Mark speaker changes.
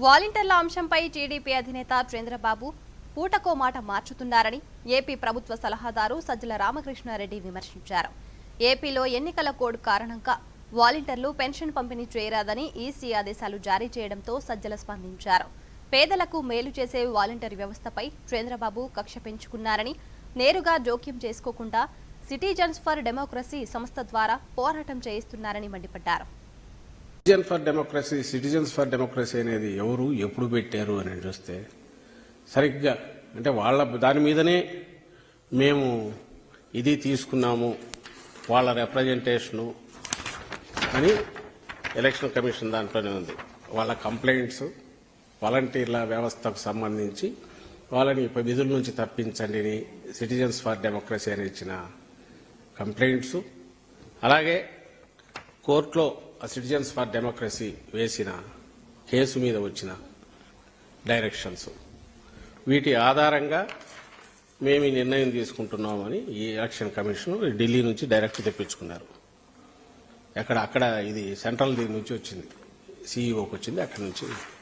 Speaker 1: వాలంటీర్ల అంశంపై టీడీపీ అధినేత చంద్రబాబు పూటకో మాట మార్చుతున్నారని ఏపీ ప్రభుత్వ సలహాదారు సజ్జల రామకృష్ణారెడ్డి విమర్శించారు ఏపీలో ఎన్నికల కోడ్ కారణంగా వాలంటీర్లు పెన్షన్ పంపిణీ చేయరాదని ఈసీ ఆదేశాలు జారీ చేయడంతో సజ్జల స్పందించారు పేదలకు మేలు చేసే వాలంటీర్ వ్యవస్థపై చంద్రబాబు కక్ష పెంచుకున్నారని నేరుగా జోక్యం చేసుకోకుండా సిటిజన్స్ ఫర్ డెమోక్రసీ సంస్థ ద్వారా పోరాటం చేయిస్తున్నారని మండిపడ్డారు
Speaker 2: citizen for democracy citizens for democracy అనేది ఎవరు ఎప్పుడు పెట్టారు అని చూస్తే సరిగ్గా అంటే వాళ్ళ దాని మీదనే మేము ఇది తీసుకున్నాము వాళ్ళ రిప్రజెంటేషను అని ఎలక్షన్ కమిషన్ దాంట్లోనే ఉంది వాళ్ళ కంప్లైంట్స్ వాలంటీర్ల వ్యవస్థకు సంబంధించి వాళ్ళని ఇప్పుడు విధుల నుంచి తప్పించండి అని సిటిజన్స్ ఫర్ డెమోక్రసీ అని ఇచ్చిన కంప్లైంట్స్ అలాగే కోర్టులో సిటిజన్స్ ఫర్ డెమోక్రసీ వేసిన కేసు మీద వచ్చిన డైరెక్షన్స్ వీటి ఆధారంగా మేము ఈ నిర్ణయం తీసుకుంటున్నామని ఈ ఎలక్షన్ కమిషన్ ఢిల్లీ నుంచి డైరెక్ట్ తెప్పించుకున్నారు ఎక్కడ అక్కడ ఇది సెంట్రల్ దీని నుంచి వచ్చింది సీఈఓకి వచ్చింది అక్కడి నుంచి